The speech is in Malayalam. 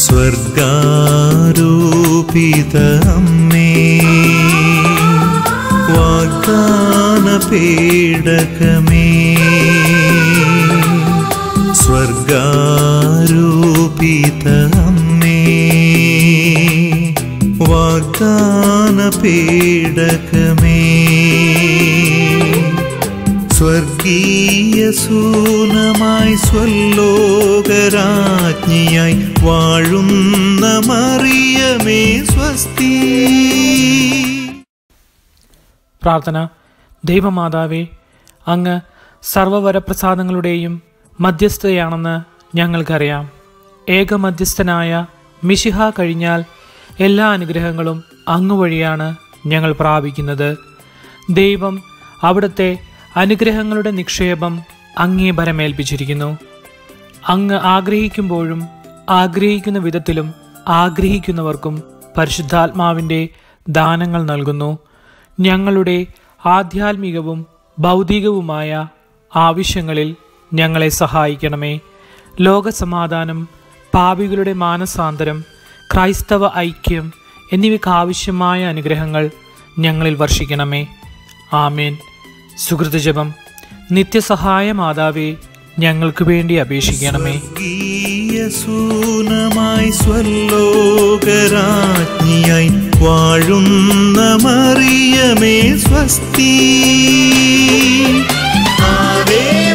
സ്വർഗാരൂപിത അമ്മേ വാഗ്ദാന പേടകമേ സ്വർഗാരൂപിത അമ്മേ വാഗ്ദാന പേടകമേ സ്വർഗീയ സൂനമായി സ്വല്ലോകരാജ്ഞിയായി വാഴുന്ന മറിയമേ സ്വസ്തി പ്രാർത്ഥന ദൈവമാതാവേ അങ്ങ് സർവവരപ്രസാദങ്ങളുടെയും മധ്യസ്ഥയാണെന്ന് ഞങ്ങൾക്കറിയാം ഏകമധ്യസ്ഥനായ മിശിഹ കഴിഞ്ഞാൽ എല്ലാ അനുഗ്രഹങ്ങളും അങ്ങ് വഴിയാണ് ഞങ്ങൾ പ്രാപിക്കുന്നത് ദൈവം അവിടുത്തെ അനുഗ്രഹങ്ങളുടെ നിക്ഷേപം അങ്ങേ ഭരമേൽപ്പിച്ചിരിക്കുന്നു അങ്ങ് ആഗ്രഹിക്കുമ്പോഴും ആഗ്രഹിക്കുന്ന വിധത്തിലും ആഗ്രഹിക്കുന്നവർക്കും പരിശുദ്ധാത്മാവിൻ്റെ ദാനങ്ങൾ നൽകുന്നു ഞങ്ങളുടെ ആധ്യാത്മികവും ഭൗതികവുമായ ആവശ്യങ്ങളിൽ ഞങ്ങളെ സഹായിക്കണമേ ലോകസമാധാനം പാപികളുടെ മാനസാന്തരം ക്രൈസ്തവ ഐക്യം എന്നിവയ്ക്ക് ആവശ്യമായ അനുഗ്രഹങ്ങൾ ഞങ്ങളിൽ വർഷിക്കണമേ ആമേൻ സുഹൃതജപം നിത്യസഹായ മാതാവേ ഞങ്ങൾക്ക് വേണ്ടി അപേക്ഷിക്കണമേ സൂനമായി സ്വല്ലോകരാജ്ഞിയായി വാഴുന്ന മറിയമേ സ്വസ്തി ആവേ